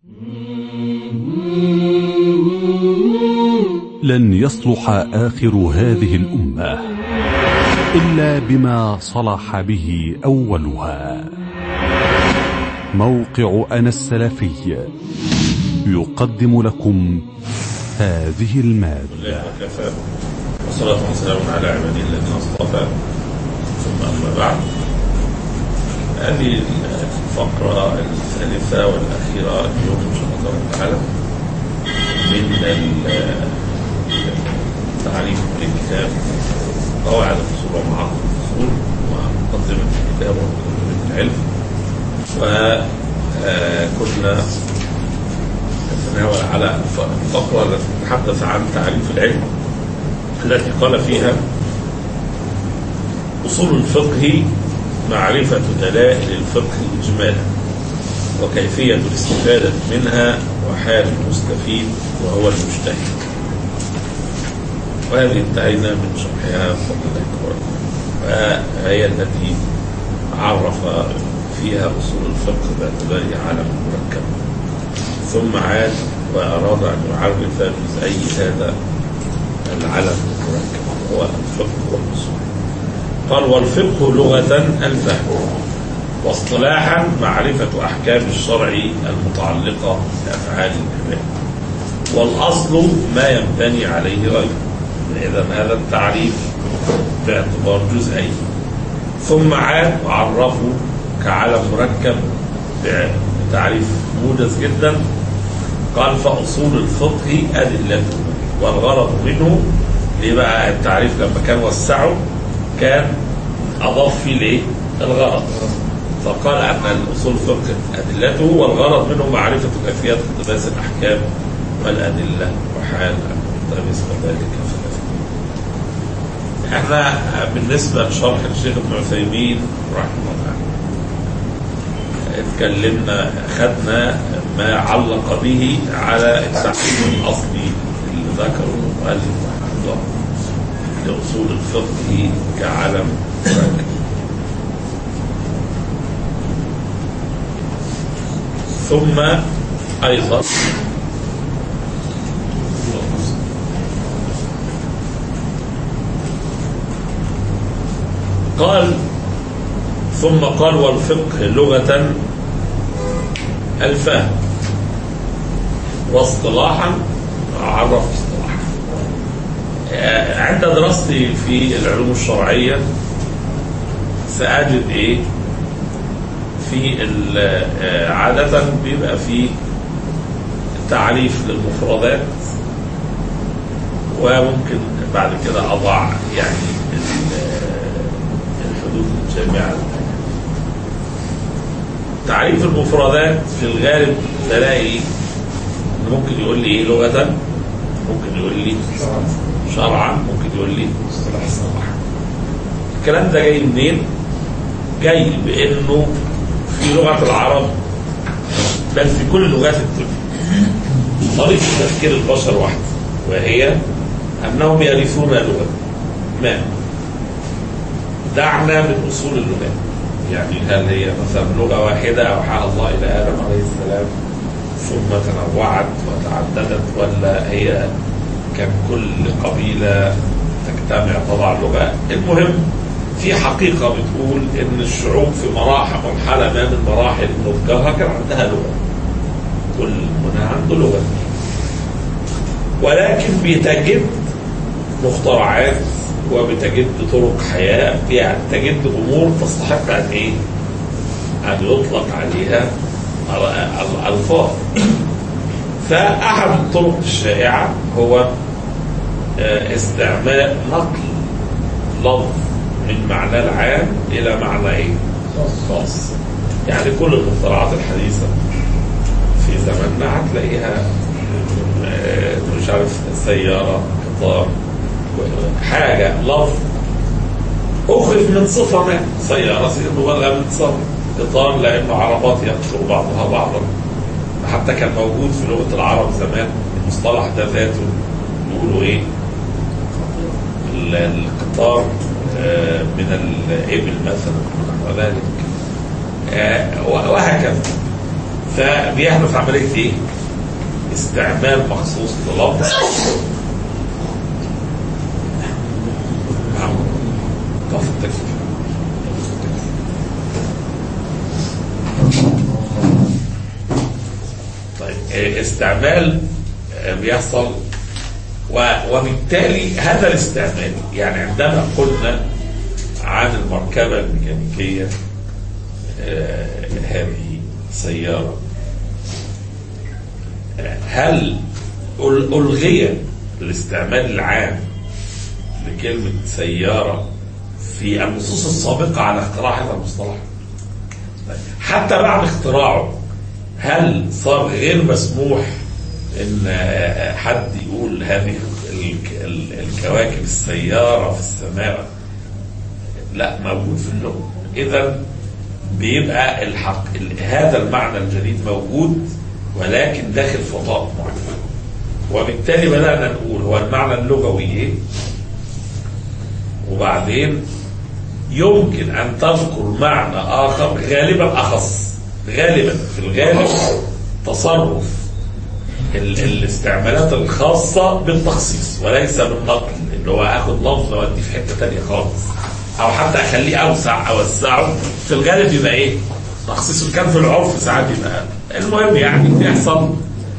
لن يصلح آخر هذه الأمة إلا بما صلح به أولها موقع أنا السلفي يقدم لكم هذه المادة الله وكفى والصلاة والسلام على عباده الذين اصطفى ثم أما بعد هذه الفقرة الثالثة والأخيرة اليوم إن شاء الله تعالى من تعريف الكتاب قواعد الفصول ومعاقب الفصول ومقدمة الكتاب ومقدمة العلم وكنا نتناول على الفقرة التي تتحدث عن تعريف العلم التي قال فيها أصول الفقه معرفة دلائل الفقه إجمالا وكيفية الاستفادة منها وحال المستفيد وهو المجتهد وهذه انتهينا من شرحها بفضل الله تبارك وهي التي عرف فيها أصول الفقه باعتباره عالم مركب ثم عاد وأراد أن يعرف جزئي هذا العلم المركب هو الفقه والأصول قال والفقه لغة الفهم واصطلاحا معرفة أحكام الشرع المتعلقة بأفعال العباد والأصل ما ينبني عليه غيره إذا هذا التعريف باعتبار جزئي ثم عاد وعرفه كعلم مركب بتعريف موجز جدا قال فأصول الفقه أدلته والغرض منه ليه بقى التعريف لما كان وسعه كان أضاف فيه ليه الغرض فقال أن الأصول الفقه أدلته والغرض منه معرفة كيفية اقتباس الأحكام والأدلة وحال المقتبس وذلك احنا بالنسبة لشرح الشيخ ابن عثيمين رحمه الله اتكلمنا خدنا ما علق به على التحكيم الأصلي اللي ذكره المؤلف رحمه الله لأصول الفقه كعلم مركب ثم أيضا قال ثم قال والفقه لغة الفهم واصطلاحا عرف اصطلاحا عند دراستي في العلوم الشرعية سأجد ايه في عادة بيبقى في تعريف للمفردات وممكن بعد كده أضع يعني الحدود الجامعة تعريف المفردات في الغالب تلاقي ممكن يقول لي ايه لغة ممكن يقول لي شرعا ممكن يقول لي اصطلاحا الكلام ده جاي منين؟ جاي بانه في لغة العرب بل في كل لغات الدنيا طريقة تفكير البشر واحدة وهي أنهم يرثون لغة ما دعنا من أصول اللغات يعني هل هي مثلا لغة واحدة أوحى الله إلى آدم عليه السلام ثم تنوعت وتعددت ولا هي كان كل قبيلة تجتمع طبعا لغة المهم في حقيقة بتقول إن الشعوب في مراحل مرحلة ما من مراحل نضجها كان عندها لغة كل منها عنده لغة ولكن بتجد مخترعات وبتجد طرق حياة يعني تجد أمور تستحق أن إيه؟ أن يطلق عليها الألفاظ فأحد الطرق الشائعة هو استعمال نقل لفظ من معنى العام إلى معنى إيه؟ خاص يعني كل المخترعات الحديثة في زماننا هتلاقيها مش عارف سيارة قطار حاجة لفظ أخذ من صفة ما سيارة صيغة مبالغة من صفة قطار لأنه عربات يقتل بعضها بعضا حتى كان موجود في لغة العرب زمان المصطلح ده ذاته يقولوا إيه القطار من الإبل مثلا وذلك وهكذا فبيحدث عمليه ايه؟ استعمال مخصوص للفظ نعم. طف التكفير طيب آه، استعمال آه، بيحصل و- وبالتالي هذا الاستعمال يعني عندما قلنا عن المركبة الميكانيكية آه، هذه سيارة آه، هل أل- ألغي الاستعمال العام لكلمة سيارة في النصوص السابقة على اختراع هذا المصطلح حتى بعد اختراعه هل صار غير مسموح ان آه، حد يقول هذه الك- ال- الكواكب السيارة في السماء لا موجود في اللغة اذا بيبقى الحق ال- هذا المعنى الجديد موجود ولكن داخل فضاء معين وبالتالي بدأنا نقول هو المعنى اللغوي ايه وبعدين يمكن أن تذكر معنى آخر غالبا أخص غالبا في الغالب تصرف ال- الاستعمالات الخاصة بالتخصيص وليس بالنقل اللي هو اخد لفظ واديه في حتة تانية خالص او حتى اخليه اوسع اوسعه في الغالب يبقى ايه تخصيصه كان في العرف ساعات يبقى المهم يعني بيحصل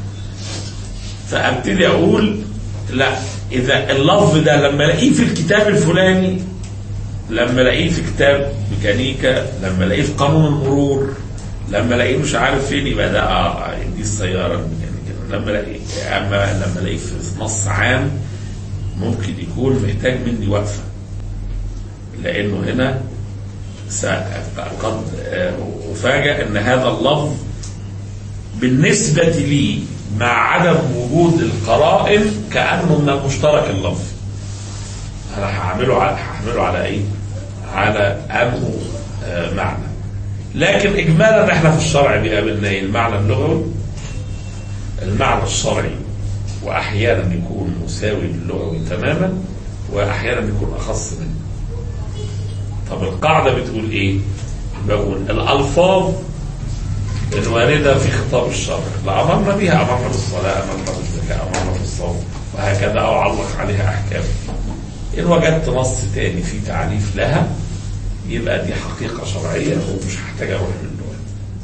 فابتدي اقول لا اذا اللفظ ده لما الاقيه في الكتاب الفلاني لما الاقيه في كتاب ميكانيكا لما الاقيه في قانون المرور لما الاقيه مش عارف فين يبقى ده اه دي السياره الميكانيكيه لما الاقيه اما لما الاقيه في نص عام ممكن يكون محتاج مني وقفه لانه هنا س- قد آه، افاجئ ان هذا اللفظ بالنسبه لي مع عدم وجود القرائن كانه من المشترك اللفظي انا هعمله على هعمله على ايه؟ على انه آه، معنى لكن اجمالا احنا في الشرع بيقابلنا ايه؟ المعنى اللغوي المعنى الشرعي واحيانا يكون مساوي للغوي تماما واحيانا يكون اخص منه طب القاعده بتقول ايه؟ بقول الالفاظ الواردة في خطاب الشرع لأمرنا بها أمرنا بالصلاة أمرنا بالزكاة أمرنا بالصوم وهكذا أو علق عليها أحكام إن وجدت نص تاني في تعريف لها يبقى دي حقيقة شرعية ومش هحتاج أروح للغة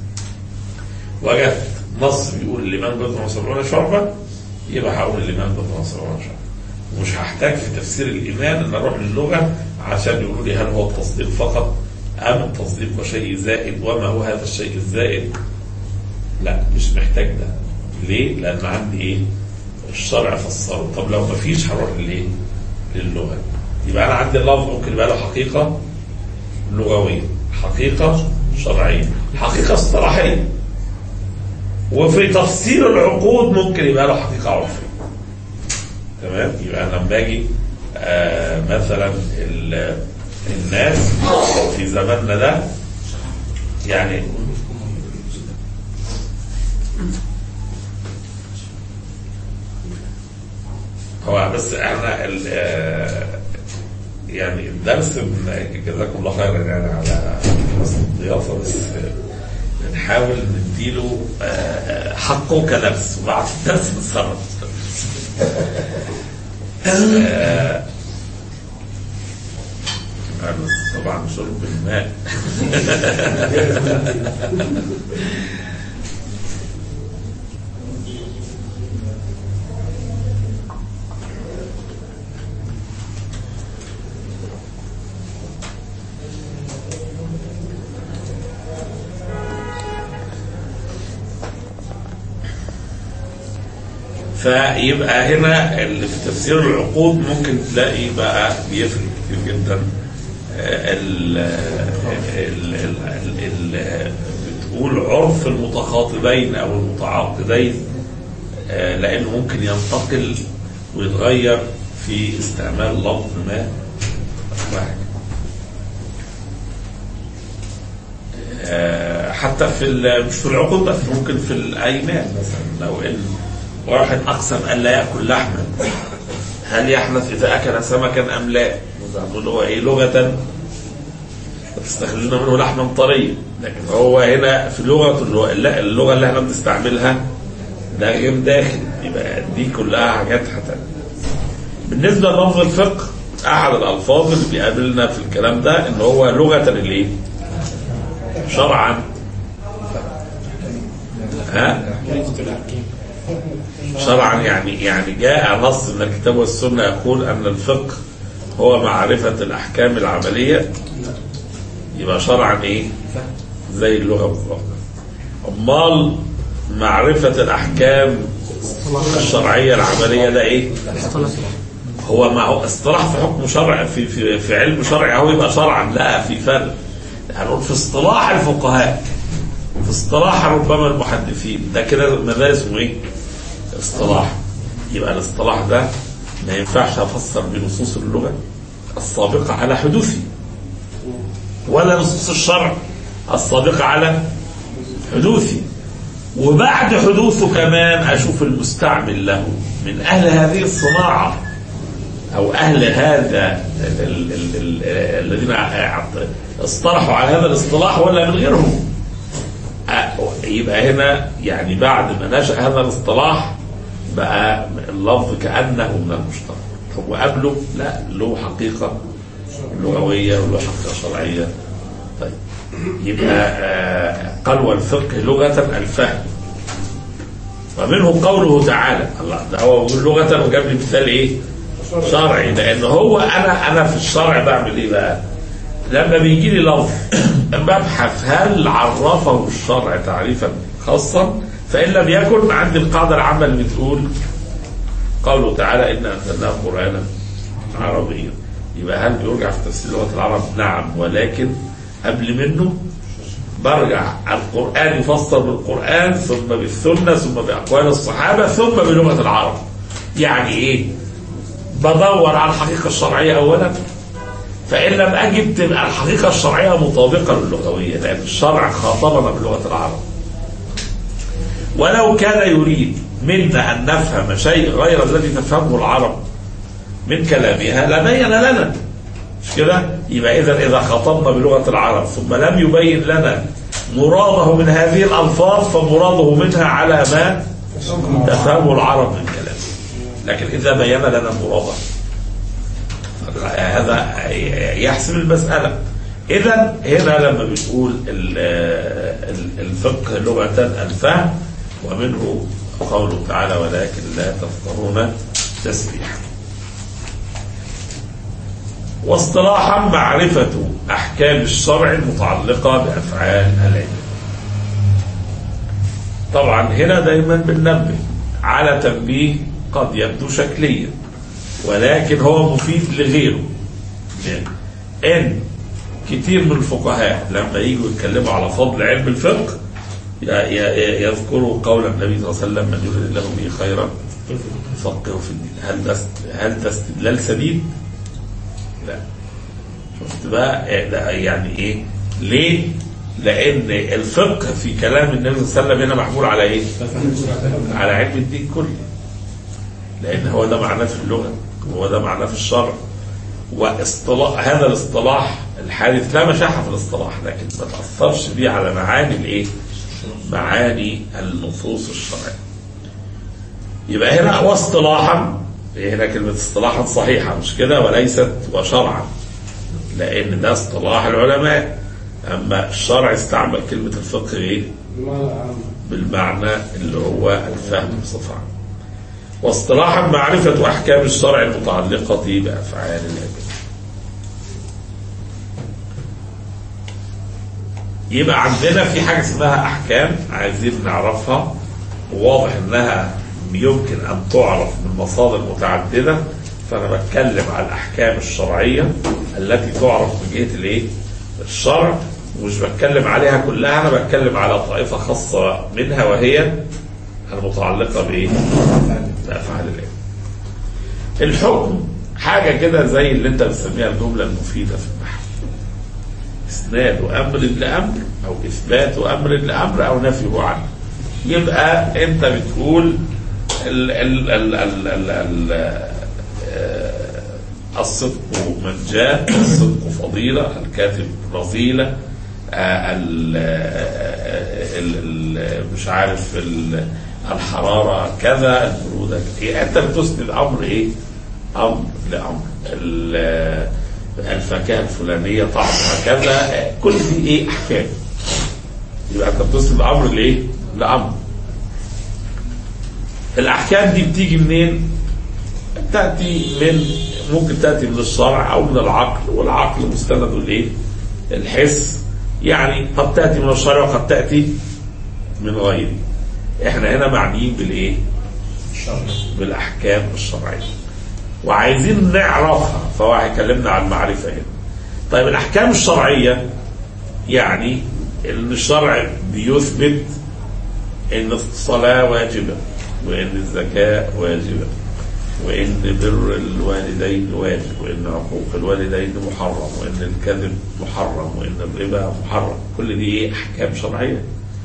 وجدت نص بيقول الإيمان بضع وسبعون شعبة يبقى هقول الإيمان بضع وسبعون شعبة ومش هحتاج في تفسير الإيمان إن أروح للغة عشان يقولوا لي هل هو التصديق فقط أم التصديق وشيء زائد وما هو هذا الشيء الزائد لا مش محتاج ده ليه؟ لأن عندي إيه؟ الشرع فسره طب لو ما فيش هروح لإيه؟ للغة يبقى أنا عندي اللفظ ممكن يبقى له حقيقة لغوية حقيقة شرعية حقيقة اصطلاحية وفي تفسير العقود ممكن يبقى له حقيقة عرفية تمام يبقى أنا لما أجي آه مثلا ال- الناس في زماننا ده يعني هو بس احنا ال- آه، يعني الدرس من- جزاكم الله خيرا يعني على حسن الضيافه بس آه، بنحاول نديله آه، آه، حقه كدرس وبعد الدرس نتصرف آه، بس طبعا شرب الماء فيبقى هنا اللي في تفسير العقود ممكن تلاقي بقى بيفرق كتير جدا آه، ال ال ال ال بتقول عرف المتخاطبين او المتعاقدين آه، لانه ممكن ينتقل ويتغير في استعمال لفظ ما واحد. آه، حتى في ال- مش في العقود بس ممكن في الايمان مثلا لو ان واحد اقسم ان لا ياكل لحما هل يحنث اذا اكل سمكا ام لا؟ نقول هو ايه لغه تستخرجون منه لحما طريا لكن هو هنا في لغة اللغة, اللغة اللي احنا بنستعملها ده غير داخل يبقى دي كلها حاجات حتى بالنسبة للفظ الفقه أحد الألفاظ اللي بيقابلنا في الكلام ده إن هو لغة الإيه؟ شرعا ها؟ شرعا يعني يعني جاء نص من الكتاب والسنة يقول أن الفقه هو معرفة الأحكام العملية يبقى شرعا إيه؟ زي اللغة بالظبط أمال معرفة الأحكام الشرعية العملية ده إيه؟ هو ما هو اصطلاح في حكم شرع في في في علم شرعي هو يبقى شرعا لا في فرق هنقول في اصطلاح الفقهاء في اصطلاح ربما المحدثين ده كده ما ده اسمه ايه؟ اصطلاح يبقى الاصطلاح ده ما ينفعش افسر بنصوص اللغه السابقه على حدوثه ولا نصوص الشرع السابقه على حدوثه وبعد حدوثه كمان اشوف المستعمل له من اهل هذه الصناعه او اهل هذا ال- ال- ال- ال- الذين اصطلحوا على هذا الاصطلاح ولا من غيرهم أ- يبقى هنا يعني بعد ما نشأ هذا الاصطلاح بقى اللفظ كأنه من المشترك هو قبله لا له حقيقة لغوية وله حقيقة شرعية طيب يبقى آه، قال والفقه لغة الفهم ومنه قوله تعالى الله ده هو بيقول لغة وجاب لي مثال ايه؟ شرعي لان هو انا انا في الشرع بعمل ايه بقى؟ لما بيجي لي لفظ ببحث هل عرفه الشرع تعريفا خاصا فان لم يكن عندي القاعده العامه اللي بتقول قوله تعالى ان انزلناه قرانا عربيا يبقى هل بيرجع في تفسير لغه العرب؟ نعم ولكن قبل منه برجع القرآن يفسر بالقرآن ثم بالسنة ثم بأقوال الصحابة ثم بلغة العرب يعني إيه بدور على الحقيقة الشرعية أولا فإن لم أجد تبقى الحقيقة الشرعية مطابقة للغوية لأن الشرع خاطبنا بلغة العرب ولو كان يريد منا أن نفهم شيء غير الذي تفهمه العرب من كلامها لبين لنا مش كده؟ يبقى إذا إذا خاطبنا بلغة العرب ثم لم يبين لنا مراده من هذه الألفاظ فمراده منها على ما تفهمه العرب من كلامه لكن إذا بين لنا مراده هذا يحسم المسألة إذا هنا لما بتقول ال- ال- الفقه لغة الفهم ومنه قوله تعالى ولكن لا تفقهون تسبيحا واصطلاحا معرفة أحكام الشرع المتعلقة بأفعال العلم طبعا هنا دايما بننبه على تنبيه قد يبدو شكليا ولكن هو مفيد لغيره يعني ان كتير من الفقهاء لما يجوا يتكلموا على فضل علم الفقه ي- ي- يذكروا قول النبي صلى الله عليه وسلم من يريد الله به خيرا يفقهه في الدين هل ده است- هل ده استدلال سديد؟ لا شفت بقى ده يعني ايه ليه لان الفقه في كلام النبي صلى الله عليه وسلم هنا محمول على ايه على علم الدين كله لان هو ده معناه في اللغه وهو ده معناه في الشرع واصطلاح هذا الاصطلاح الحادث لا مشاحه في الاصطلاح لكن ما تاثرش بيه على معاني الايه معاني النصوص الشرعيه يبقى هنا واصطلاحا هنا كلمة اصطلاحا صحيحة مش كده وليست وشرعا لأن ده اصطلاح العلماء أما الشرع استعمل كلمة الفقه إيه؟ بالمعنى اللي هو الفهم بصفة عامة واصطلاحا معرفة أحكام الشرع المتعلقة بأفعال العباد يبقى عندنا في حاجة اسمها أحكام عايزين نعرفها وواضح إنها يمكن أن تعرف من مصادر متعددة فأنا بتكلم على الأحكام الشرعية التي تعرف من جهة الإيه؟ الشرع ومش بتكلم عليها كلها أنا بتكلم على طائفة خاصة منها وهي المتعلقة بإيه؟ بأفعال العلم. الحكم حاجة كده زي اللي أنت بتسميها الجملة المفيدة في النحو. إسناد أمر لأمر أو إثبات أمر لأمر أو نفيه عنه. يبقى أنت بتقول ال ال ال ال ال ال آه، الصدق منجاة الصدق فضيلة الكاتب رذيلة آه، ال- آه، ال- ال- مش عارف ال- الحراره كذا البروده كذا. انت بتسند امر ايه؟ امر لامر ال- آه، الفاكهه الفلانيه طعمها كذا آه، كل دي ايه احكام يبقى انت بتسند امر لايه؟ لامر الاحكام دي بتيجي منين؟ تاتي من ممكن تاتي من الشرع او من العقل والعقل مستند الايه؟ الحس يعني قد تاتي من الشرع وقد تاتي من غيره. احنا هنا معنيين بالايه؟ بالاحكام الشرعيه. وعايزين نعرفها فهو هيكلمنا عن المعرفه هنا. طيب الاحكام الشرعيه يعني ان الشرع بيثبت ان الصلاه واجبه وان الزكاه واجبه وان بر الوالدين واجب وان عقوق الوالدين محرم وان الكذب محرم وان الربا محرم كل دي ايه احكام شرعيه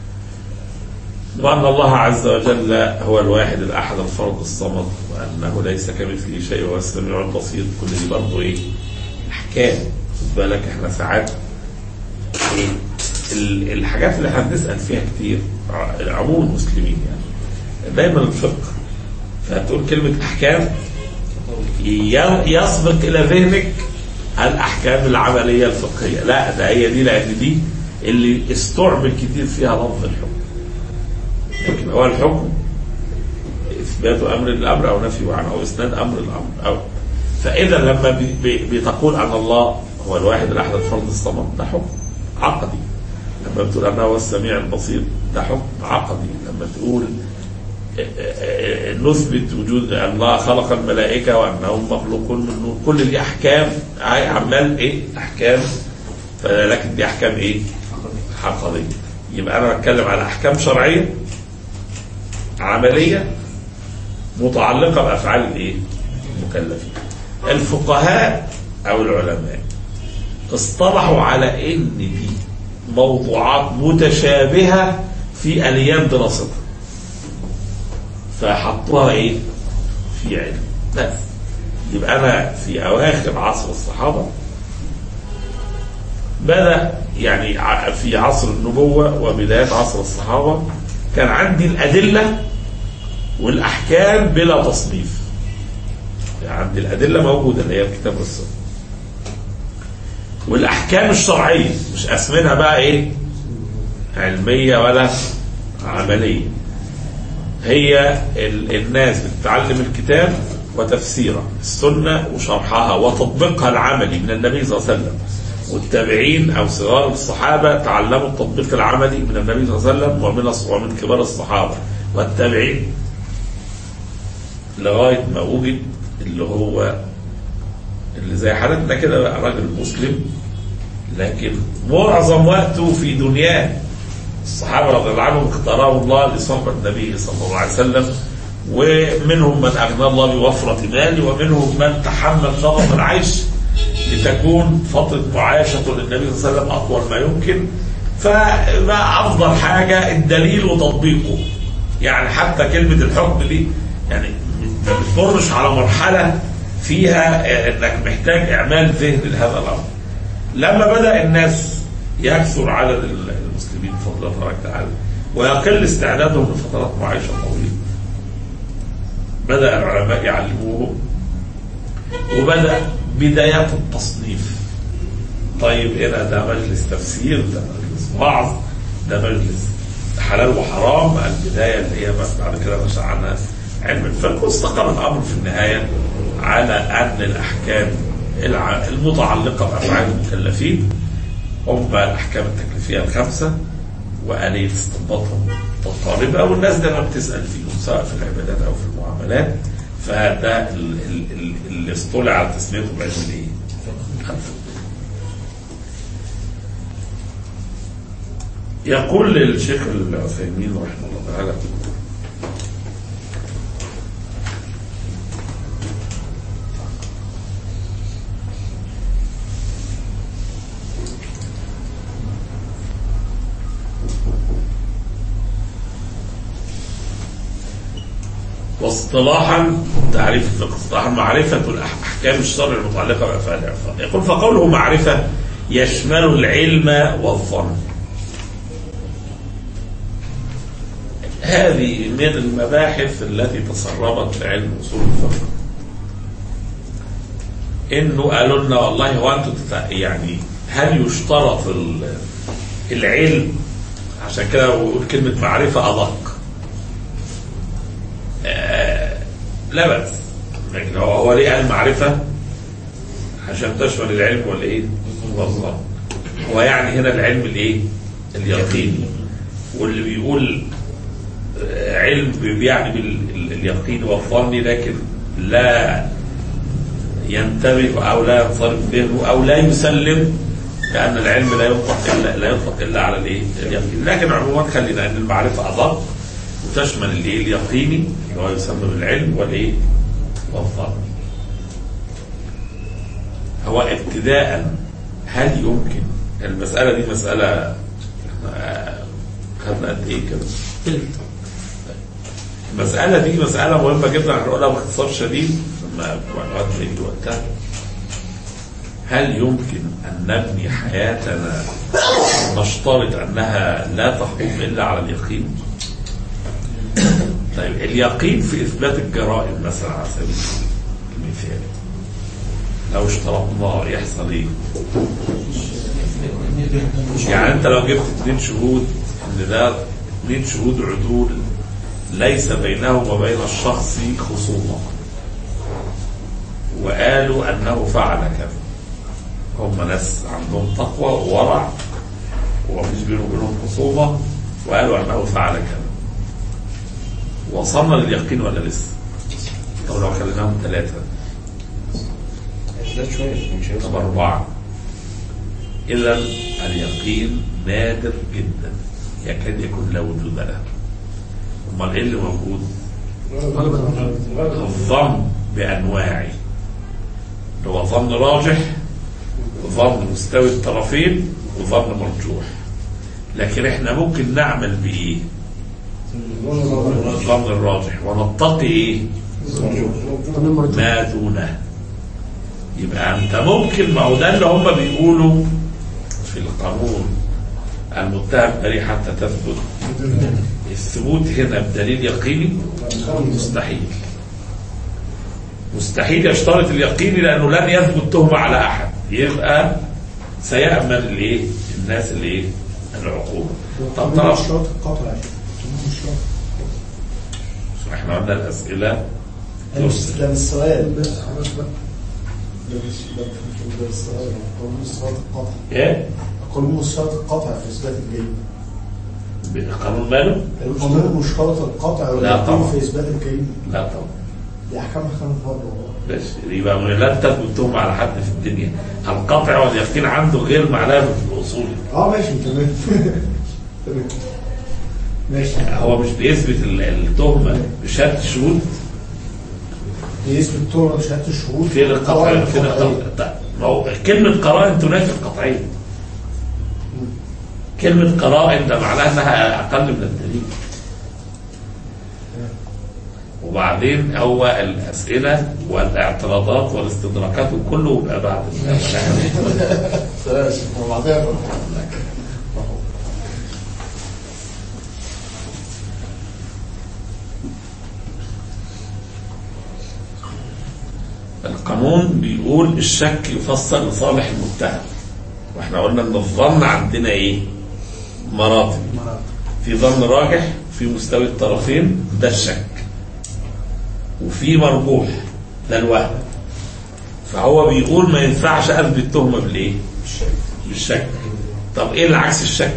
وان الله عز وجل هو الواحد الاحد الفرد الصمد وانه ليس كمثله شيء وهو السميع البصير كل دي برضه ايه احكام خد بالك احنا ساعات ايه ال- الحاجات اللي احنا بنسال فيها كتير ع- عموم المسلمين يعني دايما الفقه فتقول كلمه احكام ي- يسبق الى ذهنك الاحكام العمليه الفقهيه لا ده هي دي لان دي اللي استعمل كتير فيها لفظ الحكم لكن هو الحكم اثبات امر الامر او نفي عنه او اسناد امر الامر او فاذا لما بي- بي- بتقول ان الله هو الواحد الاحد الفرد الصمد ده حكم عقدي لما بتقول انه هو السميع البصير ده حكم عقدي لما تقول نثبت وجود الله خلق الملائكة وأنهم مخلوقون من نور كل دي أحكام عمال إيه أحكام لكن دي أحكام إيه عقدية يبقى أنا بتكلم على أحكام شرعية عملية متعلقة بأفعال الإيه المكلفين الفقهاء أو العلماء اصطلحوا على إن دي موضوعات متشابهة في آليات دراستها فحطوها ايه في علم بس يبقى انا في اواخر عصر الصحابه بدا يعني ع- في عصر النبوه وبدايه عصر الصحابه كان عندي الادله والاحكام بلا تصنيف يعني عندي الادله موجوده اللي هي الكتاب والسنه والاحكام الشرعيه مش اسمنها بقى ايه علميه ولا عمليه هي ال- الناس بتتعلم الكتاب وتفسيره السنة وشرحها وتطبيقها العملي من النبي صلى الله عليه وسلم والتابعين أو صغار الصحابة تعلموا التطبيق العملي من النبي صلى الله عليه وسلم ومن الص- ومن كبار الصحابة والتابعين لغاية ما وجد اللي هو اللي زي حالتنا كده بقى راجل مسلم لكن معظم وقته في دنياه الصحابة رضي الله عنهم اختارهم الله لصحبة النبي صلى الله عليه وسلم ومنهم من أغنى الله بوفرة مال ومنهم من تحمل شرف العيش لتكون فترة معايشة للنبي صلى الله عليه وسلم أطول ما يمكن فما أفضل حاجة الدليل وتطبيقه يعني حتى كلمة الحكم دي يعني ما بتمرش على مرحلة فيها انك محتاج اعمال ذهن لهذا الامر. لما بدا الناس يكثر عدد المسلمين بفضل الله تبارك وتعالى ويقل استعدادهم لفترات معيشه طويله. بدا العلماء يعلموهم وبدا بدايات التصنيف. طيب هنا ده مجلس تفسير ده مجلس وعظ ده مجلس حلال وحرام البدايه اللي هي بس بعد كده نشا عنها علم الفقه واستقر الامر في النهايه على ان الاحكام الع- المتعلقه بافعال المكلفين هم الاحكام التكليفيه الخمسه واليه استنباطهم متقاربه والناس دايما بتسال فيهم سواء في العبادات او في المعاملات فده ال- ال- ال- اللي اصطلع على تسميته بعلم الايه؟ الفقه. يقول الشيخ العثيمين رحمه الله تعالى واصطلاحا تعريف الفقه اصطلاحا معرفة الأحكام الشرع المتعلقة بأفعال العرفان يقول فقوله معرفة يشمل العلم والظن هذه من المباحث التي تسربت في علم اصول الفقه انه قالوا لنا والله هو انتوا تتع- يعني هل يشترط ال- العلم عشان كده بقول كلمه معرفه ادق آه، لا بأس لكن هو هو ليه قال معرفه عشان تشمل العلم والايه؟ والله هو يعني هنا العلم الايه؟ اليقيني واللي بيقول آه، علم بيعني باليقين والظن لكن لا ينتبه او لا ينصرف ذهنه او لا يسلم لان العلم لا يطلق الا لا يطلق الا على الايه؟ اليقين لكن عموما خلينا ان المعرفه ادق وتشمل الايه؟ اليقيني اللي هو يسمى بالعلم والايه؟ والظن هو ابتداء هل يمكن المسألة دي مسألة آه، خدنا قد ايه كده؟ المسألة دي مسألة مهمة جدا هنقولها باختصار شديد لما وقت يجي وقتها هل يمكن أن نبني حياتنا نشترط أنها لا تحكم إلا على اليقين؟ طيب اليقين في إثبات الجرائم مثلا على سبيل المثال لو اشترطناه يحصل ايه؟ يعني انت لو جبت اثنين شهود ان ده اثنين شهود عدول ليس بينهم وبين الشخص خصومة وقالوا انه فعل كذا هم ناس عندهم تقوى وورع ومفيش بينهم وبينهم خصومة وقالوا انه فعل كذا وصلنا لليقين ولا لسه؟ طب لو خليناهم ثلاثة ده شويه مش طب أربعة إذا اليقين نادر جدا يكاد يكون لا وجود له أمال إيه اللي موجود؟ الظن بأنواعه اللي هو ظن راجح وظن مستوي الطرفين وظن مرجوح لكن احنا ممكن نعمل بإيه؟ الظن الراجح ونتقي إيه؟ ما دونه يبقى انت ممكن ما هو ده اللي هم بيقولوا في القانون المتهم بريء حتى تثبت الثبوت هنا بدليل يقيني مستحيل مستحيل يشترط اليقيني لانه لن يثبت تهمه على احد يبقى سيأمن الايه الناس الايه العقوبه طب ترى شرط القطع يا شيخ احنا قلنا الاسئله ده مش ده مش سؤال بس خلاص بقى ده مش ده مش ده السؤال قانون الصراط القطع ايه قانون الصراط القطع في اثبات الجريمه قانون ماله؟ القانون مشترط القطع لا واليقين طبعا. في اثبات الجريمه لا طبعا دي احكام محكمه فرد والله بس يبقى من لن تثبت تهمة على حد في الدنيا القطع واليقين عنده غير معناه في الاصول اه ماشي تمام تمام ماشي هو مش بيثبت ال- التهمة بشهادة شهود يثبت طول شهاده الشهود فين القطع قواعد فين قطعية. القطع ما هو كلمة قرائن تنافي القطعية كلمة قرائن ده معناها انها اقل من الدليل وبعدين هو الاسئله والاعتراضات والاستدراكات وكله بيبقى بعد المناقشة. سلام يا شيخ وبعدين القانون بيقول الشك يفسر لصالح المتهم واحنا قلنا ان الظن عندنا ايه مراتب في ظن راجح في مستوي الطرفين ده الشك وفي مرجوح ده الوهم فهو بيقول ما ينفعش اثبت تهمه بالايه بالشك طب ايه اللي عكس الشك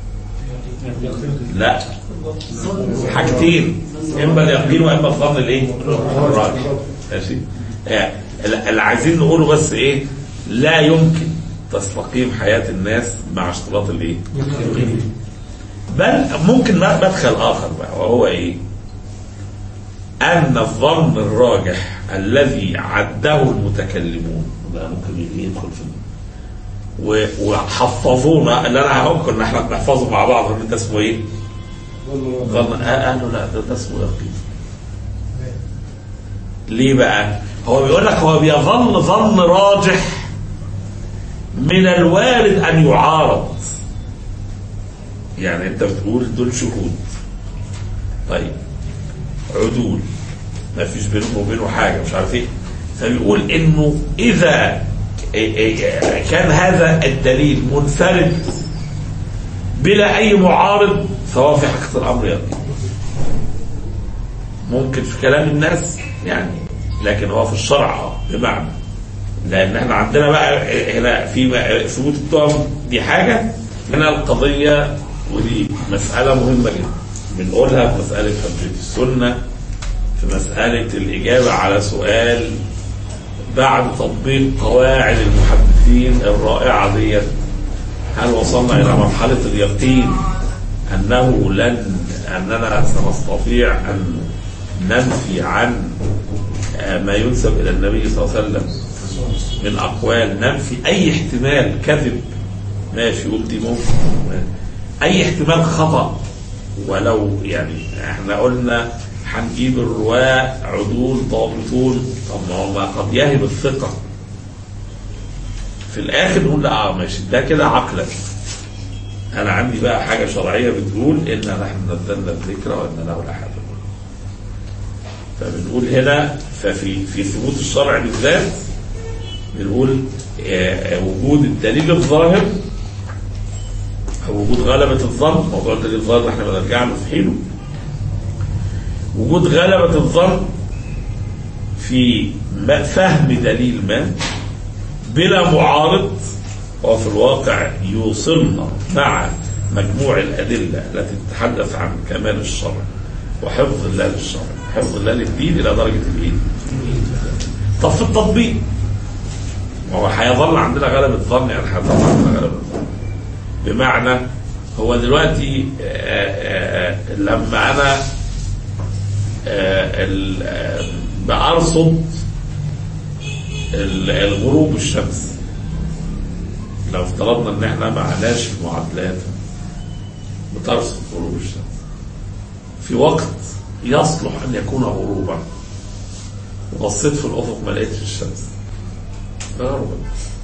لا حاجتين اما اليقين واما الظن الايه الراجح ماشي آه، اللي عايزين نقوله بس ايه لا يمكن تستقيم حياة الناس مع اشتراط الايه بل ممكن مدخل اخر بقى وهو ايه ان الظن الراجح الذي عده المتكلمون ده ممكن يدخل في و- وحفظونا اللي انا هقول كنا احنا بنحفظه مع بعض ان ده اسمه ايه؟ ظن آه قالوا لا ده, ده اسمه يقين ليه بقى؟ هو بيقول لك هو بيظن ظن راجح من الوارد أن يعارض يعني أنت بتقول دول شهود طيب عدول ما فيش بينهم وبينه حاجة مش عارف ايه فبيقول انه اذا كان هذا الدليل منفرد بلا اي معارض فهو في حقيقة الامر يقين ممكن في كلام الناس يعني لكن هو في الشرع آه، بمعنى لان احنا عندنا بقى هنا في ثبوت التهم دي حاجه هنا القضيه ودي مساله مهمه جدا بنقولها في مساله حجيه السنه في مساله الاجابه على سؤال بعد تطبيق قواعد المحدثين الرائعه ديت هل وصلنا الى مرحله اليقين انه لن اننا سنستطيع ان ننفي عن ما ينسب الى النبي صلى الله عليه وسلم من اقوال ننفي اي احتمال كذب ماشي يقول دي ممكن اي احتمال خطا ولو يعني احنا قلنا هنجيب الرواه عدول ضابطون طب ما هو ما قد يهب الثقه في الاخر نقول لا اه ماشي ده كده عقلا انا عندي بقى حاجه شرعيه بتقول ان نحن نزلنا الذكر وان له لحافظ فبنقول هنا ففي في ثبوت الشرع بالذات بنقول آه، وجود الدليل الظاهر او وجود غلبة الظن موضوع الدليل الظاهر احنا بنرجع له في حينه وجود غلبة الظن في ما- فهم دليل ما بلا معارض وفي الواقع يوصلنا مع مجموع الأدلة التي تتحدث عن كمال الشرع وحفظ الله للشرع حفظ الله للدين إلى درجة الإيه؟ طب في التطبيق هو هيظل عندنا غلبة ظن يعني هيظل عندنا غلبة ظن بمعنى هو دلوقتي آه، آه، آه، لما أنا آه، ال- آه، بأرصد ال- الغروب الشمس لو افترضنا ان احنا معناش المعادلات بترصد غروب الشمس في وقت يصلح ان يكون غروبا وبصيت في الافق ما لقيتش الشمس غربت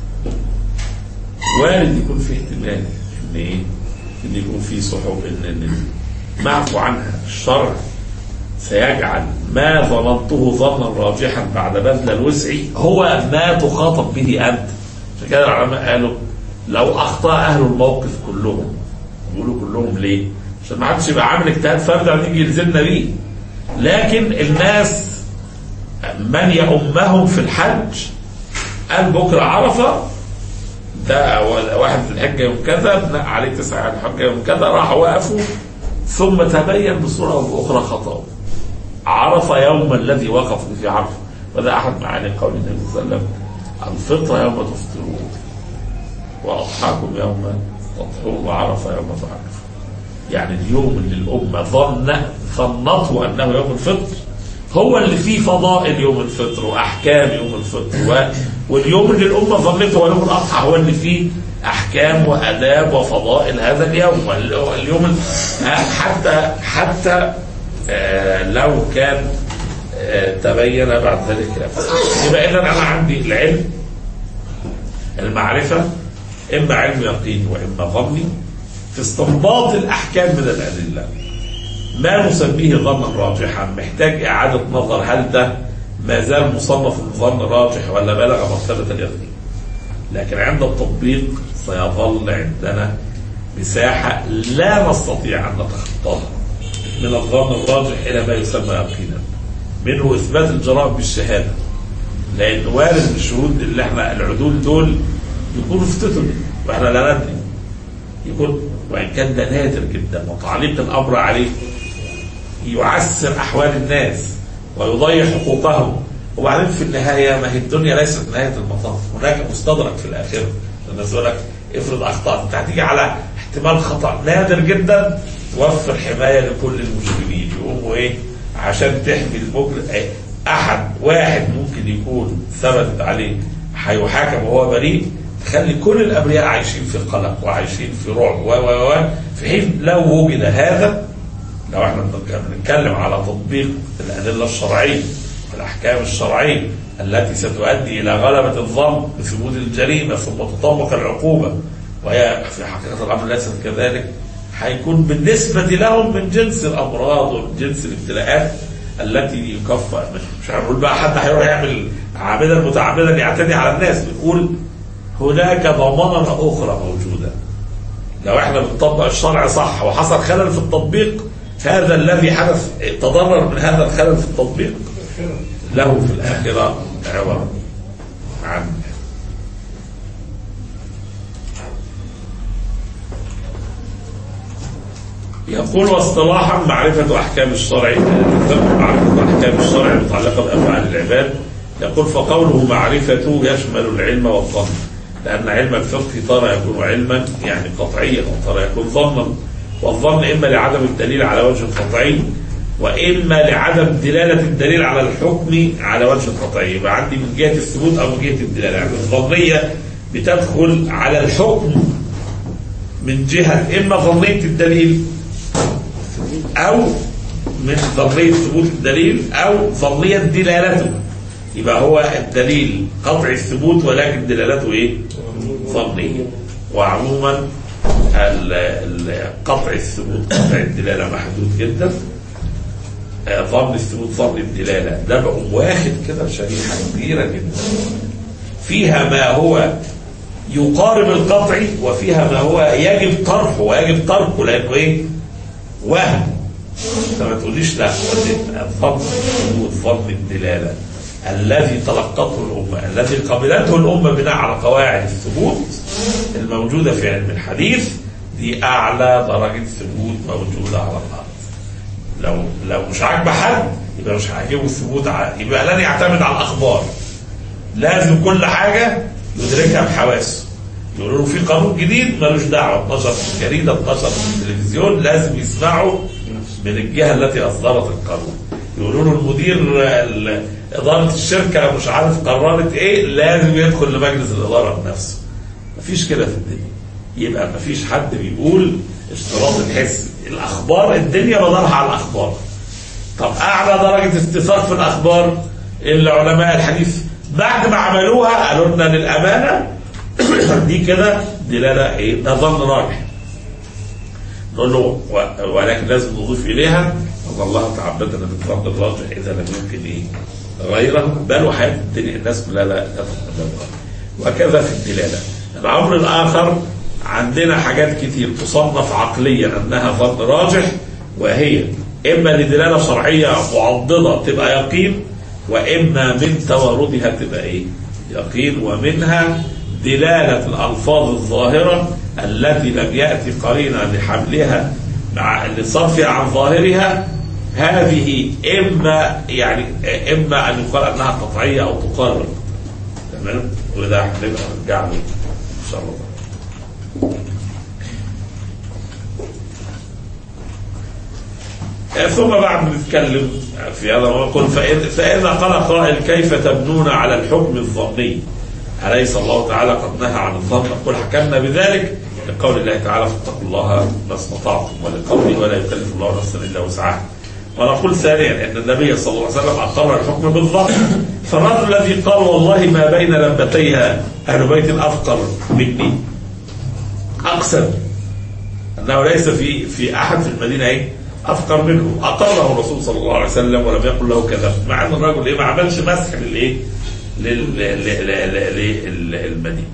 وارد يكون في احتمال ان ايه ان يكون في سحب ان ان معفو عنها الشرع سيجعل ما ظننته ظنا راجحا بعد بذل الوسع هو ما تخاطب به انت عشان كده العلماء قالوا لو اخطا اهل الموقف كلهم يقولوا كلهم ليه؟ عشان ما حدش يبقى عامل اجتهاد فردي هتيجي يلزمنا بيه لكن الناس من يؤمهم في الحج قال بكره عرفه ده واحد في الحجه يوم كذا بناء عليه تسعه على الحجه يوم كذا راحوا وقفوا ثم تبين بصوره او باخرى خطأه عرف يوم الذي وقفوا في عرفه وده احد معاني قول النبي صلى الله عليه وسلم الفطر يوم تفطرون واضحاكم يوم تضحون وعرف يوم تعرف يعني اليوم اللي الامه ظن ظنته انه يوم الفطر هو اللي فيه فضائل يوم الفطر واحكام يوم الفطر و... واليوم اللي الامه ظنته هو يوم الاضحى هو اللي فيه احكام واداب وفضائل هذا اليوم وال- اليوم ال- حتى حتى آه، لو كان آه، تبين بعد ذلك يبقى اذا انا عندي العلم المعرفه اما علم يقين واما ظني في استنباط الاحكام من الادله ما نسميه ظنا راجحا محتاج اعاده نظر هل ده ما زال مصنف الظن راجح ولا بلغ مرتبه اليقين لكن عند التطبيق سيظل عندنا مساحه لا نستطيع ان نتخطاها من الظن الراجح الى ما يسمى يقينا منه اثبات الجرائم بالشهاده لان وارد من الشهود اللي احنا العدول دول يكونوا افتتنوا واحنا لا ندري يكون وان كان ده نادر جدا وتعليق الامر عليه يعسر احوال الناس ويضيع حقوقهم وبعدين في النهايه ما هي الدنيا ليست نهايه المطاف هناك مستدرك في الاخره الناس يقول لك افرض اخطات انت هتيجي على احتمال خطا نادر جدا توفر حمايه لكل المجرمين يقوموا ايه عشان تحمي المجرم إيه؟ احد واحد ممكن يكون ثبتت عليه هيحاكم وهو بريء تخلي كل الابرياء عايشين في قلق وعايشين في رعب و و و في حين لو وجد هذا لو احنا بنتكلم على تطبيق الادله الشرعيه الأحكام الشرعية التي ستؤدي إلى غلبة الظن بثبوت الجريمة ثم تطبق العقوبة وهي في حقيقة الأمر ليست كذلك هيكون بالنسبة لهم من جنس الأمراض ومن جنس الابتلاءات التي يكفر منها مش هنقول بقى حد هيروح يعمل عامدا متعمدا يعتدي على الناس بنقول هناك ضمانة أخرى موجودة لو احنا بنطبق الشرع صح وحصل خلل في التطبيق هذا الذي حدث تضرر من هذا الخلل في التطبيق له في الآخرة عوض عن يقول واصطلاحا معرفة أحكام الشرع معرفة أحكام الشرع المتعلقة بأفعال العباد يقول فقوله معرفته يشمل العلم والظن لأن علم الفقه ترى يكون علما يعني قطعيا وترى يكون ظنا والظن إما لعدم الدليل على وجه قطعي وإما لعدم دلالة الدليل على الحكم على وجه قطعي يبقى عندي من جهة الثبوت أو من جهة الدلالة يعني الظنية بتدخل على الحكم من جهة إما ظنية الدليل أو من ظنية ثبوت الدليل أو ظنية دلالته يبقى هو الدليل قطع الثبوت ولكن دلالته إيه؟ ظنية وعموما ال- ال- قطع الثبوت قطع الدلالة محدود جدا آه، ظن الثبوت ظن الدلالة ده بقى واخد كده شريحة كبيرة جدا فيها ما هو يقارب القطع وفيها ما هو يجب طرحه ويجب تركه لأنه إيه؟ وهم انت ما تقوليش لا الظن الثبوت ظن الدلاله الذي تلقته الامه الذي قبلته الامه بناء على قواعد الثبوت الموجوده في علم الحديث دي اعلى درجه ثبوت موجوده على الارض لو لو مش عاجبه حد يبقى مش هيعجبه الثبوت ع- يبقى لن يعتمد على الاخبار لازم كل حاجه يدركها بحواسه يقولوا له في قانون جديد ملوش دعوه 12 في الجريده 12 في التلفزيون لازم يسمعوا من الجهه التي اصدرت القانون يقولوا له المدير ال- اداره الشركه مش عارف قررت ايه لازم يدخل لمجلس الاداره بنفسه مفيش كده في الدنيا يبقى مفيش حد بيقول اشتراط الحس الاخبار الدنيا مدارها على الاخبار طب اعلى درجه اتفاق في الاخبار العلماء الحديث بعد ما عملوها قالوا لنا للامانه دي كده دلاله ايه ده ظن راجح نقول له و- ولكن لازم نضيف اليها ان الله تعبدنا بالظن الراجح اذا لم يمكن ايه غيره بل وحياه الدنيا الناس كلها لا لا تقبل وكذا في الدلاله الامر الاخر عندنا حاجات كتير تصنف عقليا انها ظن راجح وهي اما لدلاله شرعيه معضده تبقى يقين واما من تواردها تبقى ايه؟ يقين ومنها دلاله الالفاظ الظاهره التي لم ياتي قرينه لحملها مع لصرفها عن ظاهرها هذه اما يعني اما ان يقال انها قطعيه او تقرر تمام وده هنبقى نرجع له ان شاء الله ثم بعد نتكلم في هذا ونقول فإذا, فإذا قال قائل كيف تبنون على الحكم الظني أليس الله تعالى قد نهى عن الظن نقول حكمنا بذلك لقول الله تعالى فاتقوا الله ما استطعتم ولقوله ولا يكلف الله نفسا إلا وسعها ونقول ثانيا أن النبي صلى الله عليه وسلم أقر الحكم بالظن فالرجل الذي قال والله ما بين لبتيها أهل بيت أفقر مني أقسم أنه ليس في في أحد في المدينة إيه أفقر منه أقره الرسول صلى الله عليه وسلم ولم يقل له كذا مع أن الرجل إيه ما عملش مسح للإيه لل- ل- ل- ل- للمدينة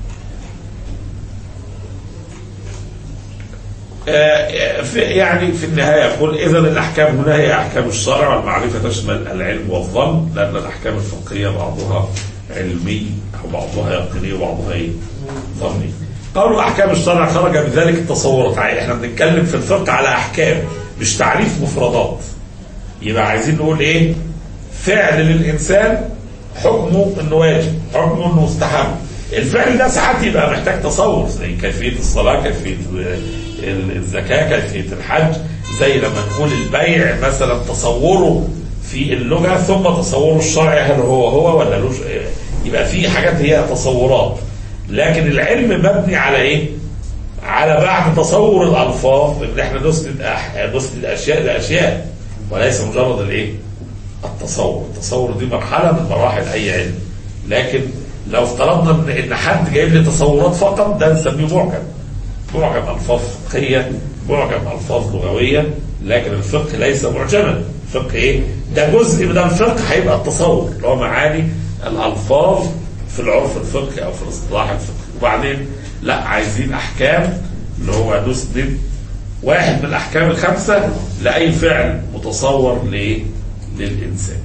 آه، في يعني في النهاية يقول إذا الأحكام هنا هي أحكام الشرع والمعرفة تشمل العلم والظن لأن الأحكام الفقهية بعضها علمي أو بعضها يقيني وبعضها إيه؟ ظني قالوا أحكام الشرع خرج بذلك التصورات يعني إحنا بنتكلم في الفقه على أحكام مش تعريف مفردات يبقى عايزين نقول إيه فعل للإنسان حكمه إنه واجب حكمه إنه مستحب الفعل ده ساعات يبقى محتاج تصور زي كيفية الصلاة كيفية الزكاة كيفية الحج زي لما نقول البيع مثلا تصوره في اللغة ثم تصوره الشرعي هل هو هو ولا له يبقى في حاجات هي تصورات لكن العلم مبني على ايه؟ على بعد تصور الالفاظ ان احنا نسند أح... نسند اشياء لاشياء وليس مجرد الايه؟ التصور التصور دي مرحلة من مراحل أي علم لكن لو افترضنا ان ان حد جايب لي تصورات فقط ده نسميه معجم معجم الفاظ فقهيه معجم الفاظ لغويه لكن الفقه ليس معجما الفقه ايه ده جزء من الفقه هيبقى التصور اللي هو معاني الالفاظ في العرف الفقهي او في الاصطلاح الفقهي وبعدين لا عايزين احكام اللي هو نسند واحد من الاحكام الخمسه لاي فعل متصور لايه للانسان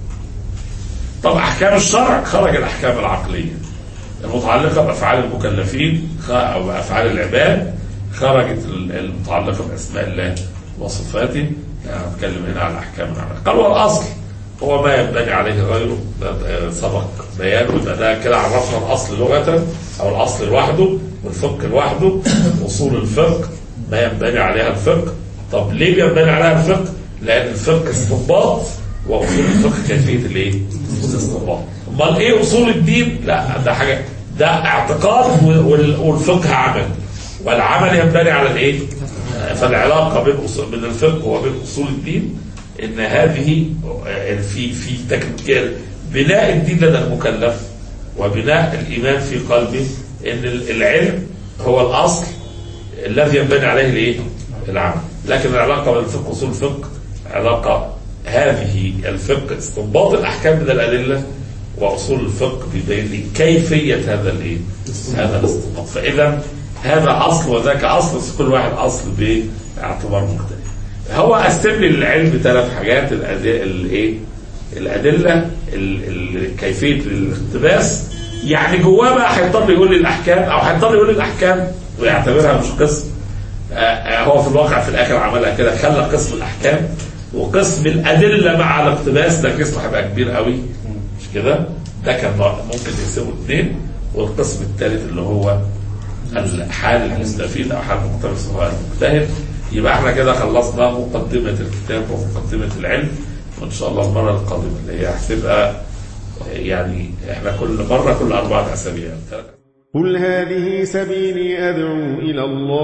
طب احكام الشرع خرج الاحكام العقليه المتعلقه بافعال المكلفين خ- او بافعال العباد خرجت ال- المتعلقه باسماء الله وصفاته يعني هنتكلم هنا على الاحكام العقليه قال والاصل هو ما ينبني عليه غيره ده ده سبق بيانه يبقى ده كده عرفنا الاصل لغه او الاصل لوحده والفقه لوحده اصول الفقه ما ينبني عليها الفقه طب ليه بينبني عليها الفقه؟ لان الفقه استنباط واصول الفقه كيفيه الايه؟ الاستنباط. امال ايه اصول الدين؟ لا ده حاجه ده اعتقاد وال- والفقه عمل. والعمل ينبني على الايه؟ آه، فالعلاقه بين أصول بين الفقه وبين اصول الدين ان هذه آه، في في تكنيك بناء الدين لدى المكلف وبناء الايمان في قلبه ان ال- العلم هو الاصل الذي ينبني عليه الايه؟ العمل لكن العلاقه بين الفقه واصول الفقه علاقه هذه الفقه استنباط الاحكام من الادله واصول الفقه بيبين لي كيفيه هذا الايه؟ هذا الاستنباط فاذا هذا اصل وذاك اصل بس كل واحد اصل باعتبار مختلف. هو قسم لي العلم ثلاث حاجات الأد- الايه؟ الادله ال- ال- كيفيه الاقتباس يعني جواه بقى هيضطر يقول لي الاحكام او هيضطر يقول لي الاحكام ويعتبرها مش قسم آه، آه، هو في الواقع في الاخر عملها كده خلى قسم الاحكام وقسم الادله مع الاقتباس ده قسم هيبقى كبير قوي مش كده ده كان ممكن يقسمه اثنين والقسم الثالث اللي هو الحال المستفيد او حال المقتبس هو المجتهد يبقى احنا كده خلصنا مقدمه الكتاب ومقدمه العلم وان شاء الله المره القادمه اللي هي هتبقى يعني احنا كل مره كل اربعه اسابيع قل هذه سبيلي أدعو إلى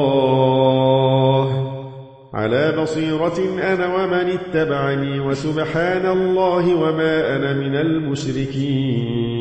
الله على بصيرة أنا ومن اتبعني وسبحان الله وما أنا من المشركين